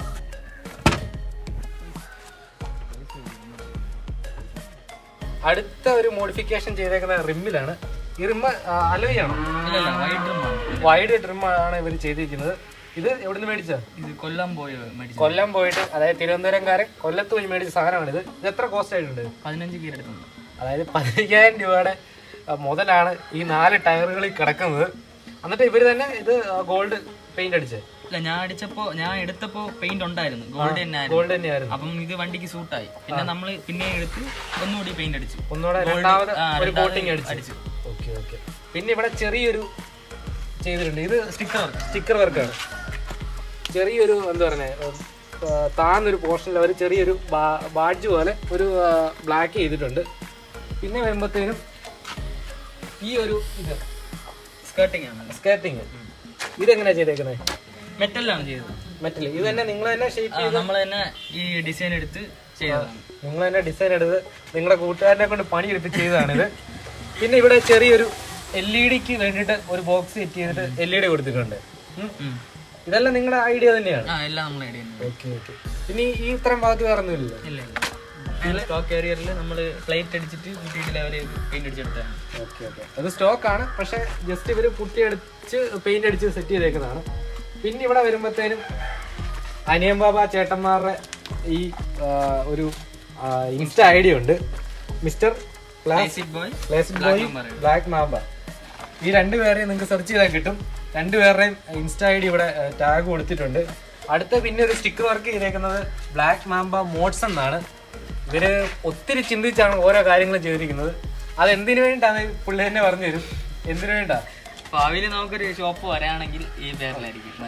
അടുത്ത ഒരു മോഡിഫിക്കേഷൻ ചെയ്തേക്കുന്ന റിമ്മിലാണ് ഈ റിമ്മ് അലോയ് ആണോ ഇല്ലല്ല വൈഡ് ഡ്രമ്മാണ് വൈഡ് ട്രിം ആണ് ഇവർ ചെയ്തിരിക്കുന്നത് ഇത് എവിടുന്ന് മേടിച്ച ഇത് കൊല്ലം പോയി മേടിച്ചു കൊല്ലം പോയിട്ട് അതായത് തിരുവനന്തപുരംകാരൻ കൊല്ലത്ത് പോയി മേടിച്ച സാധനമാണ് ഇത് ഇത് എത്ര കോസ്റ്റ് ആയിട്ടുണ്ട് പതിനഞ്ച് കീർ എടുത്തുണ്ട് അതായത് പതിനയ്യായിരം രൂപയുടെ ആ, മുതലാണ് ഈ നാല് ടയറുകളിൽ കിടക്കുന്നത് എന്നിട്ട് ഇവർ തന്നെ ഇത് ഗോൾഡ് പെയിന്റ് അടിച്ചത് ഇല്ല ഞാൻ അടിച്ചപ്പോ ഞാൻ എടുത്തപ്പോ പെയിന്റ് ഉണ്ടായിരുന്നു ഗോൾഡ് തന്നെ ആയിരുന്നു ഗോൾഡ് തന്നെയായിരുന്നു അപ്പം ഇത് വണ്ടിക്ക് സൂട്ടായി പിന്നെ നമ്മൾ പിന്നെ എടുത്ത് ഒന്നുകൂടി പെയിന്റ് അടിച്ചു ഒന്നുകൂടെ രണ്ടാമത് ആ, ഒരു രണ്ടാമത് കോട്ടിങ് അടിച്ചു അടിച്ചു. ഓക്കെ ഓക്കെ പിന്നെ ഇവിടെ ചെറിയൊരു ചെയ്തിട്ടുണ്ട് ഇത് സ്റ്റിക്കർ വർക്ക് സ്റ്റിക്കർ വർക്കാണ് ചെറിയൊരു എന്താ പറയുക താന്നൊരു പോർഷനിൽ അവർ ചെറിയൊരു ബാഡ്ജ് പോലെ ഒരു ബ്ലാക്ക് ചെയ്തിട്ടുണ്ട് പിന്നെ വരുമ്പോഴത്തേനും ഈ ഒരു ഇത് സ്കേർട്ടിംഗ് ആണ് സ്കേർട്ടിങ് ഇതെങ്ങനെയാ ചെയ്തേക്കുന്നത് മെറ്റലിലാണ് ചെയ്തത് മെറ്റൽ ഇത് തന്നെ നിങ്ങൾ തന്നെ ഷേപ്പ് നമ്മൾ തന്നെ ഈ ഡിസൈൻ എടുത്ത് ചെയ്തതാണ് നിങ്ങൾ തന്നെ ഡിസൈൻ എടുത്ത് നിങ്ങളുടെ കൂട്ടുകാരനെ കൊണ്ട് പണിയെടുത്ത് ചെയ്തതാണിത് പിന്നെ ഇവിടെ ചെറിയൊരു എൽ ഇ ഡിക്ക് വേണ്ടിയിട്ട് ഒരു ബോക്സ് സെറ്റ് ചെയ്തിട്ട് എൽ ഇ ഡി കൊടുത്തിട്ടുണ്ട് ഉം. ഉം. ഇതെല്ലാം നിങ്ങളുടെ ഐഡിയ തന്നെയാണ് ആ എല്ലാം നമ്മൾ ഐഡിയ ഓക്കെ ഓക്കെ പിന്നെ ഈ- ഈ ഇത്രയും ഭാഗത്ത് വേറെ ഒന്നുമില്ലല്ലോ ഇല്ല ഇല്ല സ്റ്റോക്ക് ഏരിയറിൽ നമ്മൾ പ്ലേറ്റ് അടിച്ചിട്ട് കുട്ടിയുടെ ലെവല് പെയിന്റ് അടിച്ചെടുത്താണ് ഓക്കെ ഓക്കെ അത് സ്റ്റോക്ക് ആണ് പക്ഷെ ജസ്റ്റ് ഇവര് പുട്ടിയടിച്ച് പെയിന്റ് അടിച്ച് സെറ്റ് ചെയ്തേക്കുന്നതാണ് പിന്നെ ഇവിടെ വരുമ്പോഴത്തേനും അനിയൻ ബാബ ചേട്ടന്മാരുടെ ഈ ആ, ഒരു ഇൻസ്റ്റ ഐഡിയ ഉണ്ട് mister basic boy classic boy black mamba ഈ രണ്ടുപേരെയും നിങ്ങൾക്ക് സെർച്ച് ചെയ്താൽ കിട്ടും രണ്ടുപേരുടെയും ഇൻസ്റ്റ ഐ ഡി ഇവിടെ ടാഗ് കൊടുത്തിട്ടുണ്ട് അടുത്ത പിന്നെ ഒരു സ്റ്റിക്കർ വർക്ക് ചെയ്തേക്കുന്നത് ബ്ലാക്ക് മാമ്പ മോഡ്സ് എന്നാണ് ഇവര് ഒത്തിരി ചിന്തിച്ചാണ് ഓരോ കാര്യങ്ങളും ചെയ്തിരിക്കുന്നത് അത് എന്തിനു വേണ്ടിയിട്ടാണ് പുള്ളി തന്നെ പറഞ്ഞു തരും എന്തിനു വേണ്ടാ ഭാവിയിൽ നമുക്കൊരു ഷോപ്പ് വരാണെങ്കിൽ ഈ പേരിലായിരിക്കും വരുന്നത്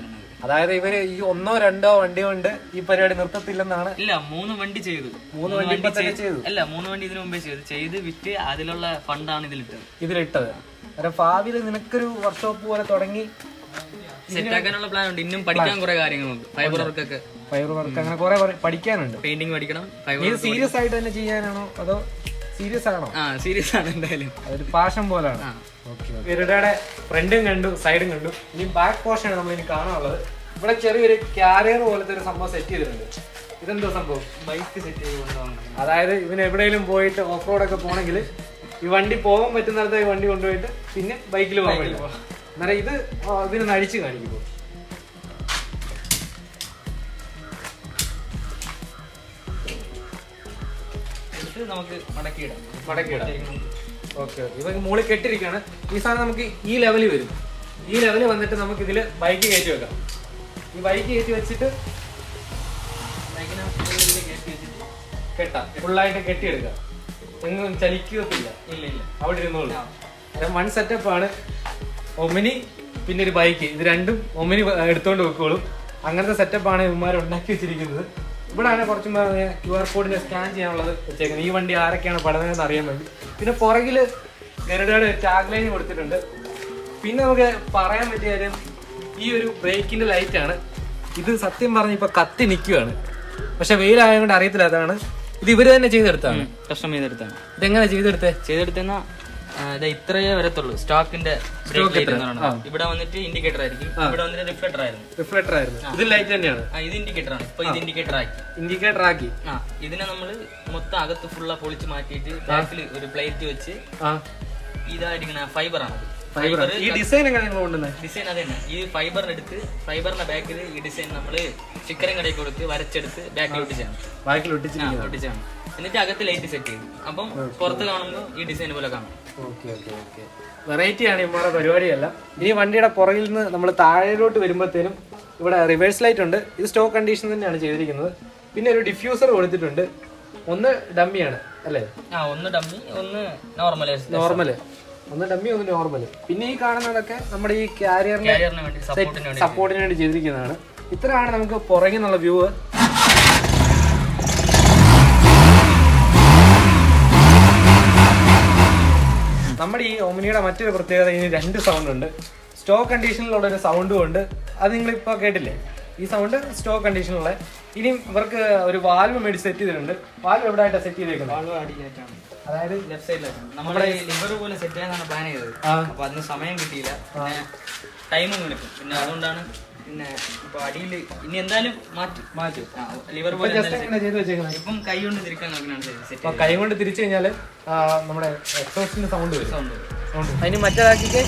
അതായത് ഇവര് ഈ ഒന്നോ രണ്ടോ വണ്ടി കൊണ്ട് ഈ പരിപാടി നിർത്തത്തില്ലെന്നാണ് ഇല്ല മൂന്ന് വണ്ടി ചെയ്തു മൂന്ന് വണ്ടി ഇപ്പൊ തന്നെ ചെയ്തു അല്ല മൂന്ന് വണ്ടി ഇതിനു മുമ്പേ ചെയ്തു ചെയ്ത് വിറ്റ് അതിലുള്ള ഫണ്ടാണ് ഇതിലിട്ടത് ഇതിലിട്ടത് അന്നേരം ഭാവിയിൽ നിനക്കൊരു വർക്ക്ഷോപ്പ് പോലെ തുടങ്ങി സെറ്റ് ആക്കാനുള്ള പ്ലാൻ ഉണ്ട് ഇന്നും പഠിക്കാൻ കുറെ കാര്യങ്ങളുണ്ട് ഫൈബർ വർക്കൊക്കെ ഫൈബർ വർക്ക് അങ്ങനെ കുറെ പഠിക്കാനുണ്ട് പെയിന്റിങ് പഠിക്കണം ഫൈബർ ഇത് സീരിയസ് ആയിട്ട് തന്നെ ചെയ്യാനാണോ അതോ സീരിയസ് ആണോ ആ സീരിയസ് ആണ് എന്തായാലും അതൊരു പാഷൻ പോലാണ് ഇവരുടെ ഫ്രണ്ടും കണ്ടു സൈഡും കണ്ടു ഇനി ബാക്ക് പോർഷൻ ആണ് നമ്മൾ ഇനി കാണാനുള്ളത് ഇവിടെ ചെറിയൊരു ക്യാരിയർ പോലത്തെ ഒരു സംഭവം സെറ്റ് ചെയ്തിട്ടുണ്ട് ഇതെന്തോ സംഭവം ബൈക്ക് സെറ്റ് ചെയ്ത് കൊണ്ടുപോകണം അതായത് ഇവന് എവിടെയെങ്കിലും പോയിട്ട് ഓഫ് റോഡ് ഒക്കെ പോകണമെങ്കിൽ ഈ വണ്ടി പോകാൻ പറ്റുന്നിടത്ത് ഈ വണ്ടി കൊണ്ടുപോയിട്ട് പിന്നെ ബൈക്കിൽ പോകാൻ പറ്റും അന്നേരം ഇത് ആ, ഇതിന് നഴിച്ച് കാണിക്കുമ്പോൾ എന്നിട്ട് നമുക്ക് മടക്കിയിടാം മടക്കിയിടാം ഓക്കെ ഓക്കെ ഇവ മുകളിൽ കെട്ടിരിക്കുകയാണ് ഈ സാധനം നമുക്ക് ഈ ലെവലിൽ വരും ഈ ലെവലിൽ വന്നിട്ട് നമുക്ക് ഇതിൽ ബൈക്ക് കയറ്റി വെക്കാം ഈ ബൈക്ക് കയറ്റി വെച്ചിട്ട് ബൈക്കിനകത്ത് ഇതിൽ കയറ്റി വെച്ചിട്ട് കെട്ടാം ഫുള്ളായിട്ട് കെട്ടിയെടുക്കാം എങ്ങും ചലിക്കുകയില്ല ഇല്ല ഇല്ല അവിടെ ഇരുന്നോളൂ വൺ സെറ്റപ്പ് ആണ് ഒമിനി പിന്നെ ഒരു ബൈക്ക് ഇത് രണ്ടും ഒമിനി എടുത്തോണ്ട് വെക്കോളും അങ്ങനത്തെ സെറ്റപ്പാണ് ഇവന്മാർ ഉണ്ടാക്കി വെച്ചിരിക്കുന്നത് ഇവിടെയാണ് കുറച്ചും ക്യു ആർ കോഡിന്റെ സ്കാൻ ചെയ്യാനുള്ളത് വെച്ചേക്കുന്നത് ഈ വണ്ടി ആരൊക്കെയാണ് പഠനമെന്ന് അറിയാൻ വേണ്ടി പിന്നെ പുറകില് ഗരുഡയുടെ ടാഗ് ലൈൻ കൊടുത്തിട്ടുണ്ട് പിന്നെ നമുക്ക് പറയാൻ പറ്റിയ കാര്യം ഈ ഒരു ബ്രേക്കിന്റെ ലൈറ്റ് ആണ് ഇത് സത്യം പറഞ്ഞ ഇപ്പൊ കത്തി നിൽക്കുകയാണ് പക്ഷെ വെയിലായതുകൊണ്ട് അറിയത്തില്ല അതാണ് ഇത് ഇവര് തന്നെ ചെയ്തെടുത്താണ് കസ്റ്റം ചെയ്തെടുത്താണ് ഇതെങ്ങനെ ചെയ്തെടുത്തേ ചെയ്തെടുത്തെന്നാ ഇത് ഇത്രയേ വരത്തുള്ളൂ സ്റ്റോക്കിന്റെ ഇവിടെ വന്നിട്ട് ഇൻഡിക്കേറ്റർ ആയിരിക്കും ഇവിടെ വന്നിട്ട് റിഫ്ലക്ടർ ആയിരുന്നു റിഫ്ലക്ടർ ആയിരുന്നു ഇത് ലൈറ്റ് തന്നെയാണ് ആ ഇത് ഇൻഡിക്കേറ്റർ ആണ് ഇപ്പൊ ഇത് ഇൻഡിക്കേറ്റർ ആക്കി ഇൻഡിക്കേറ്റർ ആക്കി ആ ഇതിനെ നമ്മള് മൊത്തം അകത്ത് ഫുള്ള പൊളിച്ച് മാറ്റിയിട്ട് ബാക്കിൽ ഒരു പ്ലേറ്റ് വെച്ച് ആ ഇതായിരിക്കണ ഫൈബർ ആണ് ഫൈബർ ഈ ഡിസൈൻ എങ്ങനെ നിങ്ങൾ കൊണ്ടുവന്നത് ഡിസൈൻ അത് തന്നെ ഈ ഫൈബറിനെടുത്ത് ഫൈബറിന്റെ ബാക്കിൽ ഈ ഡിസൈൻ നമ്മള് ചിക്കനും കടയിൽ കൊടുത്ത് വരച്ചെടുത്ത് ബാക്കിൽ ഒട്ടിച്ചാണ് ബാക്കിൽ ആ ഒട്ടിച്ചിരിക്കുന്നത് ഒട്ടിച്ചാണ് എന്നിട്ട് അകത്ത് ലൈറ്റ് സെറ്റ് ചെയ്തു അപ്പം പുറത്ത് കാണുമ്പോൾ ഈ ഡിസൈൻ പോലെ കാണും ഓക്കെ ഓക്കെ ഓക്കെ വെറൈറ്റി ആണ് ഇമ്മാടെ പരിപാടിയല്ല ഇനി വണ്ടിയുടെ പുറകിൽ നിന്ന് നമ്മൾ താഴെയിലോട്ട് വരുമ്പോഴത്തേനും ഇവിടെ റിവേഴ്സ് ലൈറ്റ് ഉണ്ട് ഇത് സ്റ്റോക്ക് കണ്ടീഷൻ തന്നെയാണ് ചെയ്തിരിക്കുന്നത് പിന്നെ ഒരു ഡിഫ്യൂസർ കൊടുത്തിട്ടുണ്ട് ഒന്ന് ഡമ്മിയാണ് അല്ലേ ആ ഒന്ന് ഡമ്മി ഒന്ന് നോർമൽ നോർമല് ഒന്ന് ഡമ്മി ഒന്ന് നോർമല് പിന്നെ ഈ കാണുന്നതൊക്കെ നമ്മുടെ ഈ കാരിയറിന്റെ കാരിയറിന് വേണ്ടി സപ്പോർട്ടിന് വേണ്ടി സപ്പോർട്ടിന് വേണ്ടി ചെയ്തിരിക്കുന്നതാണ് ഇത്രയാണ് നമുക്ക് പുറകിൽ നിന്നുള്ള വ്യൂ നമ്മുടെ ഈ ഒമിനിയുടെ മറ്റൊരു പ്രത്യേകത ഇതിന് രണ്ട് സൗണ്ട് ഉണ്ട് സ്റ്റോക്ക് കണ്ടീഷനിലുള്ള ഒരു സൗണ്ടും ഉണ്ട് അത് നിങ്ങൾ ഇപ്പോൾ കേട്ടില്ലേ ഈ സൗണ്ട് സ്റ്റോക്ക് കണ്ടീഷനിലുള്ള ഇനി ഇവർക്ക് ഒരു വാൽവ് മേടി സെറ്റ് ചെയ്തിട്ടുണ്ട് വാൽവ് എവിടെ ആയിട്ടാണ് സെറ്റ് ചെയ്തേക്കുന്നത് വാൾവ് അടിയിലായിട്ടാണ് അതായത് ലെഫ്റ്റ് സൈഡിലായിട്ടാണ് നമ്മുടെ ലിവർ പോലെ സെറ്റ് ചെയ്യാനാണ് പ്ലാൻ ചെയ്തത് ആ. അപ്പൊ അതിന് സമയം കിട്ടിയില്ല പിന്നെ ടൈമും എടുക്കും പിന്നെ അതുകൊണ്ടാണ് പിന്നെ ഇപ്പൊ അടിയിൽ ഇനി എന്തായാലും മാറ്റും മാറ്റും ലിവർ പോലെ ജസ്റ്റ് എന്തായാലും എങ്ങനെ ചെയ്ത് വെച്ചേക്കുന്നത് set- ഇപ്പം കൈ കൊണ്ട് തിരിക്കാൻ നോക്കിയാണ് സെറ്റ് അപ്പൊ കൈ കൊണ്ട് തിരിച്ചു കഴിഞ്ഞാൽ നമ്മുടെ എക്സോസ്റ്റിന്റെ സൗണ്ട് വരും സൗണ്ട് സൗണ്ട് അതിന് മറ്റേതാക്കിക്ക്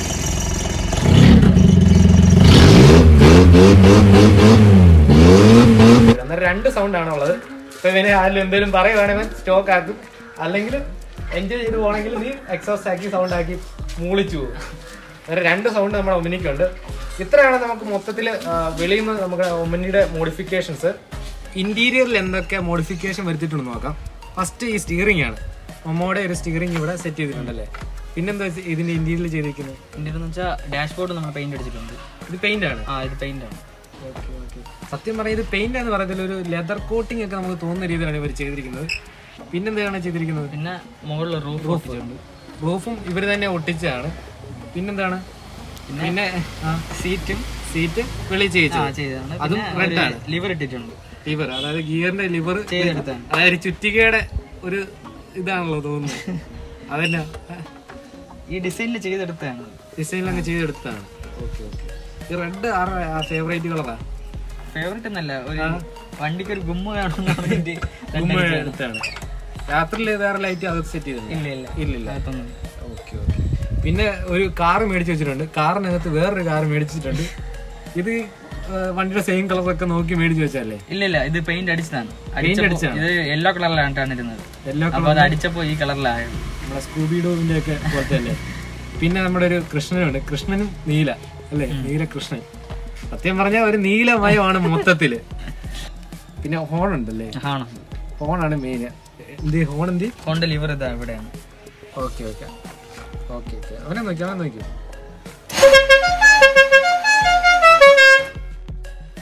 അന്നേരം രണ്ട് സൗണ്ട് ആണ് ഉള്ളത് ഇപ്പൊ ഇവനെ ആരും എന്തെങ്കിലും പറയുവാണെങ്കിൽ സ്റ്റോക്ക് ആക്കും അല്ലെങ്കിൽ എൻജോയ് ചെയ്ത് പോകണമെങ്കിൽ നീ എക്സോസ്റ്റ് ആക്കി സൗണ്ട് ആക്കി മൂളിച്ചു പോകും അങ്ങനെ രണ്ട് സൗണ്ട് നമ്മുടെ ഒമിനിക്കുണ്ട് ഇത്രയാണ് നമുക്ക് മൊത്തത്തിൽ വെളിയിൽ നിന്ന് നമുക്ക് ഒമിനിയുടെ മോഡിഫിക്കേഷൻസ് ഇന്റീരിയറിൽ എന്തൊക്കെ മോഡിഫിക്കേഷൻ വരുത്തിയിട്ടുണ്ടെന്ന് നോക്കാം ഫസ്റ്റ് ഈ സ്റ്റിയറിംഗ് ആണ് ഒമ്മോടെ ഒരു സ്റ്റിയറിംഗ് ഇവിടെ സെറ്റ് ചെയ്തിട്ടുണ്ടല്ലേ പിന്നെന്താ ഇത് ഇതിന്റെ ഇന്റീരിയറിൽ ചെയ്തിരിക്കുന്നത് എന്ന് വെച്ചാൽ ഡാഷ്ബോർഡ് നമ്മൾ പെയിന്റ് അടിച്ചിട്ടുണ്ട് ഇത് പെയിന്റ് ആണ് ആ ഇത് പെയിന്റ് ആണ് സത്യം പറഞ്ഞാൽ ഇത് പെയിന്റ് എന്ന് പറയുന്നത് ഒരു ലെതർ കോട്ടിംഗ് ഒക്കെ നമുക്ക് തോന്നുന്ന രീതിയിലാണ് ഇവർ ചെയ്തിരിക്കുന്നത് പിന്നെന്താണ് ചെയ്തിരിക്കുന്നത് പിന്നെ മുകളിൽ റൂഫ് ഒട്ടിച്ചിട്ടുണ്ട് റൂഫും ഇവർ തന്നെ ഒട്ടിച്ചാണ് പിന്നെന്താണ് പിന്നെ സീറ്റും സീറ്റ് വെളി ചെയ്യിച്ചു ചെയ്തതാണ് അതും red ആണ്. ലിവർ ഇട്ടിട്ടുണ്ട് ലിവർ അതായത് ഗിയറിന്റെ ലിവർ ചെയ്തെടുത്താണ് അതായത് ചുറ്റികയുടെ ഒരു ഇതാണല്ലോ തോന്നുന്നത് അതന്നെ ഈ ഡിസൈനിൽ ചെയ്തെടുത്തതാണ് ഡിസൈനിൽ അങ്ങ് ചെയ്തെടുത്താണ് ഓക്കെ ഓക്കെ ഈ റെഡ് ആ ഫേവറേറ്റ് കളറാ ഫേവറേറ്റ് എന്നല്ല ഒരു വണ്ടിക്ക് ഒരു ഗുമ്മ കാണുമെന്ന് പറഞ്ഞിട്ട് ഗുമ്മ എടുത്താണ് രാത്രിയിൽ വേറെ ലൈറ്റ് അത് സെറ്റ് ചെയ്തില്ല ഇല്ല ഇല്ല ഇല്ലില്ല അകത്തൊന്നും ഓക്കെ ഓക്കെ പിന്നെ ഒരു കാർ മേടിച്ച് വെച്ചിട്ടുണ്ട് കാറിനകത്ത് വേറൊരു കാർ മേടിച്ചിട്ടുണ്ട് ഇത് ആ, വണ്ടിയുടെ സെയിം കളറൊക്കെ നോക്കി മേടിച്ച് വെച്ചല്ലേ ഇല്ല ഇല്ല ഇത് പെയിന്റ് അടിച്ചതാണ് Paint അടിച്ചപ്പോ- അടിച്ചതാണ്? ഇത് യെല്ലോ കളറിലാണ് ഇരുന്നത് എല്ലാ അപ്പൊ അത് അടിച്ചപ്പോ ഈ കളറിലായത് നമ്മുടെ സ്കൂബി ഡോവിന്റെ ഒക്കെ പോലത്തെ അല്ലേ പിന്നെ നമ്മുടെ ഒരു കൃഷ്ണനുണ്ട് കൃഷ്ണനും നീല അല്ലേ നീല കൃഷ്ണൻ സത്യം പറഞ്ഞാൽ ഒരു നീലമയമാണ് മൊത്തത്തില് പിന്നെ ഹോൺ ഉണ്ടല്ലേ ആണ് ഹോണാണ് മെയിൻ എന്ത് ഹോൺ എന്ത് കൊണ്ട് ലിവർ ഇതാ ഇവിടെയാണ് ഓക്കെ ഓക്കെ ഓക്കെ ഓക്കെ അവനെ നോക്കി അവനെ നോക്കി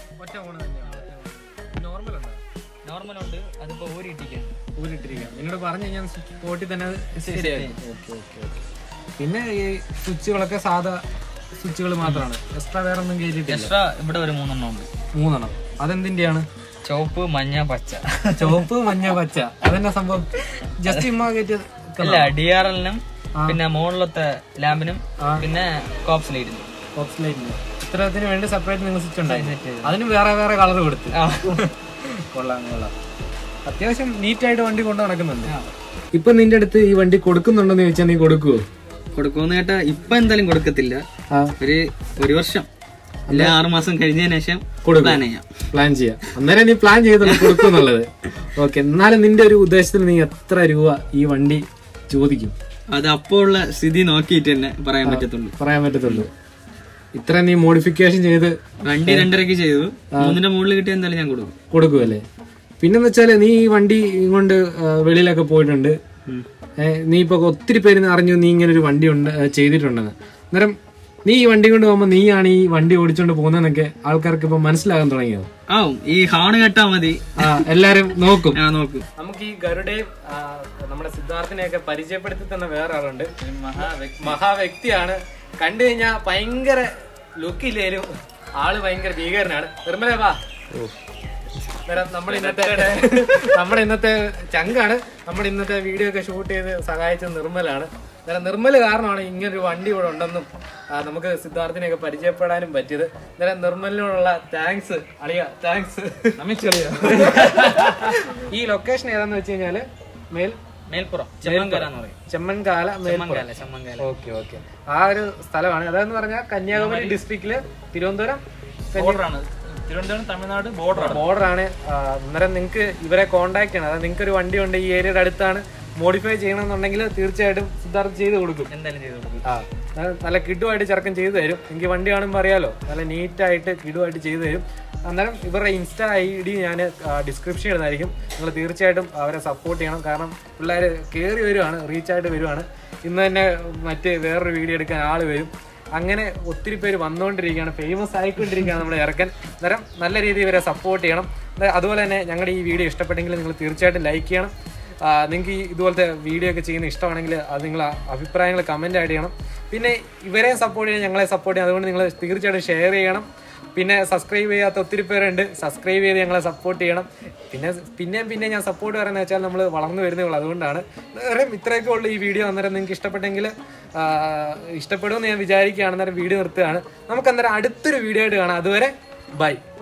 നോർമൽ ഉണ്ട് അതിപ്പോ ഊരിയിട്ടിരിക്കുകയാണ് ഊരിട്ടിരിക്കാം എന്നോട് പറഞ്ഞു ഞാൻ സ്പോട്ടിൽ തന്നെ ശരിയായി ഓക്കെ ഓക്കെ ഓക്കെ പിന്നെ ഈ സ്വിച്ചുകളൊക്കെ സാധാ സ്വിച്ചുകൾ മാത്രമാണ് എക്സ്ട്രാ വേറെ ഒന്നും കയറ്റിയിട്ടില്ല എക്സ്ട്രാ ഇവിടെ ഒരു മൂന്നെണ്ണം ഉണ്ട് മൂന്നെണ്ണം അതെന്തിന്റെയാണ് ചുവപ്പ് മഞ്ഞ പച്ച ചുവപ്പ് മഞ്ഞ പച്ച അതെന്നാ സംഭവം ജസ്റ്റ് ഇമ്മ കയറ്റിയത് അല്ല ഡി ആർ എല്ലിനും പിന്നെ മുകളിലത്തെ ലാമ്പിനും പിന്നെ കോപ്സ് ലൈറ്റിനും ബോക്സ് ലൈറ്റിന് ഇത്രത്തിന് വേണ്ടി സെപ്പറേറ്റ് നിങ്ങൾ സ്വിച്ച് ഉണ്ടായി അതിന് വേറെ വേറെ കളർ കൊടുത്ത് കൊള്ളാം കൊള്ളാം അത്യാവശ്യം നീറ്റായിട്ട് വണ്ടി കൊണ്ട് നടക്കുന്നുണ്ട് ഇപ്പൊ നിന്റെ അടുത്ത് ഈ വണ്ടി കൊടുക്കുന്നുണ്ടെന്ന് ചോദിച്ചാൽ നീ കൊടുക്കുവോ കൊടുക്കുമെന്ന് കേട്ടാ ഇപ്പൊ എന്തായാലും കൊടുക്കത്തില്ല ആ ഒരു ഒരു വർഷം അല്ല ആറു മാസം കഴിഞ്ഞതിന് ശേഷം കൊടുക്കും. പ്ലാൻ ചെയ്യാം പ്ലാൻ ചെയ്യാം അന്നേരം നീ പ്ലാൻ ചെയ്തത് കൊടുക്കുന്നുള്ളത് ഓക്കെ എന്നാലും നിന്റെ ഒരു ഉദ്ദേശത്തിൽ നീ എത്ര രൂപ ഈ വണ്ടി ചോദിക്കും അത് അപ്പോ ഉള്ള സ്ഥിതി നോക്കിയിട്ട് തന്നെ പറയാൻ പറ്റത്തുള്ളൂ പറയാൻ പറ്റത്തുള്ളൂ ഇത്ര നീ മോഡിഫിക്കേഷൻ ചെയ്ത് വണ്ടി രണ്ടരക്ക് ചെയ്തു മൂന്നിന്റെ മുകളിൽ കിട്ടിയ എന്തായാലും ഞാൻ കൊടുക്കും കൊടുക്കുമല്ലേ പിന്നെന്ന് വെച്ചാല് നീ ഈ വണ്ടി കൊണ്ട് ആ, വെളിയിലൊക്കെ പോയിട്ടുണ്ട് ഏ, നീ ഇപ്പൊ ഒത്തിരി പേര് അറിഞ്ഞു നീ ഇങ്ങനെ ഒരു വണ്ടി ഉണ്ട് ആ, ചെയ്തിട്ടുണ്ടെന്ന് അന്നേരം നീ ഈ വണ്ടി കൊണ്ട് പോകുമ്പോ നീയാണ് ഈ വണ്ടി ഓടിച്ചോണ്ട് പോകുന്നതെന്നൊക്കെ ആൾക്കാർക്ക് ഇപ്പൊ മനസ്സിലാകാൻ തുടങ്ങിയത് ആവും ഈ ഹാണ് കേട്ടാ മതി ആ എല്ലാരും നോക്കും ഞാൻ നോക്കും നമുക്ക് ഈ ഗരുഡയും ആ, നമ്മുടെ സിദ്ധാർത്ഥിനെയൊക്കെ പരിചയപ്പെടുത്തി തന്ന വേറെ ആളുണ്ട് മഹാവ്യക്തിയാണ് കണ്ടു കഴിഞ്ഞാൽ ഭയങ്കര ലുക്കില്ലേലും ആള് ഭയങ്കര ഭീകരനാണ് നിർമ്മലേ വാ അന്നേരം നമ്മൾ ഇന്നത്തെ നമ്മുടെ ഇന്നത്തെ ചങ്കാണ് നമ്മുടെ ഇന്നത്തെ വീഡിയോ ഒക്കെ ഷൂട്ട് ചെയ്ത് സഹായിച്ചത് നിർമ്മലാണ് അന്നേരം നിർമ്മല് കാരണമാണ് ഇങ്ങനൊരു വണ്ടി ഇവിടെ ഉണ്ടെന്നും ആ, നമുക്ക് സിദ്ധാർത്ഥിനെയൊക്കെ പരിചയപ്പെടാനും പറ്റിയത് അന്നേരം നിർമ്മലിനോടുള്ള താങ്ക്സ് അളിയ താങ്ക്സ് ഈ ലൊക്കേഷൻ ഏതാന്ന് വെച്ച് കഴിഞ്ഞാല് മേൽ മേൽപ്പുറം ചെമ്മങ്കര എന്ന് പറയും ചെമ്മൻകാല മേൽപ്പുറം ചെമ്മങ്കല ചെമ്മങ്കല ഓക്കെ ഓക്കെ ആ ഒരു സ്ഥലമാണ് അതെന്ന് പറഞ്ഞാൽ കന്യാകുമാരി ഡിസ്ട്രിക്റ്റില് തിരുവനന്തപുരം ബോർഡറാണ് തിരുവനന്തപുരം തമിഴ്നാട് ബോർഡറാണ് ബോർഡറാണ് അന്നേരം നിങ്ങൾക്ക് ഇവരെ കോൺടാക്ട് ചെയ്യണം അതായത് നിങ്ങൾക്ക് ഒരു വണ്ടി ഉണ്ട് ഈ ഏരിയയുടെ അടുത്താണ് മോഡിഫൈ ചെയ്യണമെന്നുണ്ടെങ്കിൽ തീർച്ചയായിട്ടും സിദ്ധാർത്ഥ് ചെയ്ത് കൊടുക്കും എന്തായാലും ചെയ്തു കൊടുക്കും ആ അത് നല്ല കിഡുമായിട്ട് ചെറുക്കൻ ചെയ്തു തരും എനിക്ക് വണ്ടി കാണുമ്പോൾ അറിയാലോ നല്ല നീറ്റായിട്ട് കിഡുമായിട്ട് ചെയ്തു തരും അന്നേരം ഇവരുടെ ഇൻസ്റ്റാ ഐ ഡി ഞാൻ ഡിസ്ക്രിപ്ഷൻ ഇടുന്നതായിരിക്കും നിങ്ങൾ തീർച്ചയായിട്ടും അവരെ സപ്പോർട്ട് ചെയ്യണം കാരണം പിള്ളേർ കയറി വരുവാണ് റീച്ചായിട്ട് വരുവാണ് ഇന്ന് തന്നെ മറ്റ് വേറൊരു വീഡിയോ എടുക്കാൻ ആൾ വരും അങ്ങനെ ഒത്തിരി പേര് വന്നുകൊണ്ടിരിക്കുകയാണ് ഫേമസ് ആയിക്കൊണ്ടിരിക്കുകയാണ് നമ്മുടെ ഇറക്കൻ അന്നേരം നല്ല രീതിയിൽ ഇവരെ സപ്പോർട്ട് ചെയ്യണം അത് അതുപോലെ തന്നെ ഞങ്ങളുടെ ഈ വീഡിയോ ഇഷ്ടപ്പെട്ടെങ്കിൽ നിങ്ങൾ തീർച്ചയായിട്ടും ലൈക്ക് ചെയ്യണം നിങ്ങൾക്ക് ഈ ഇതുപോലത്തെ വീഡിയോ ഒക്കെ ചെയ്യുന്ന ഇഷ്ടമാണെങ്കിൽ അത് നിങ്ങൾ അഭിപ്രായങ്ങൾ കമൻ്റ് ആഡ് ചെയ്യണം പിന്നെ ഇവരെ സപ്പോർട്ട് ചെയ്യാൻ ഞങ്ങളെ സപ്പോർട്ട് ചെയ്യാം അതുകൊണ്ട് നിങ്ങൾ തീർച്ചയായിട്ടും ഷെയർ ചെയ്യണം പിന്നെ സബ്സ്ക്രൈബ് ചെയ്യാത്ത ഒത്തിരി പേരുണ്ട് സബ്സ്ക്രൈബ് ചെയ്ത് ഞങ്ങളെ സപ്പോർട്ട് ചെയ്യണം പിന്നെ പിന്നെയും പിന്നെ ഞാൻ സപ്പോർട്ട് പറയുന്നത് വെച്ചാൽ നമ്മൾ വളർന്നു വരുന്നേ ഉള്ളൂ അതുകൊണ്ടാണ് അന്നേരം ഇത്രയൊക്കെ ഉള്ളൂ ഈ വീഡിയോ അന്നേരം നിങ്ങൾക്ക് ഇഷ്ടപ്പെട്ടെങ്കിൽ ഇഷ്ടപ്പെടുമെന്ന് ഞാൻ വിചാരിക്കുകയാണ് അന്നേരം വീഡിയോ നിർത്തുകയാണ് നമുക്ക് അന്നേരം അടുത്തൊരു വീഡിയോ ആയിട്ട് കാണാം അതുവരെ ബൈ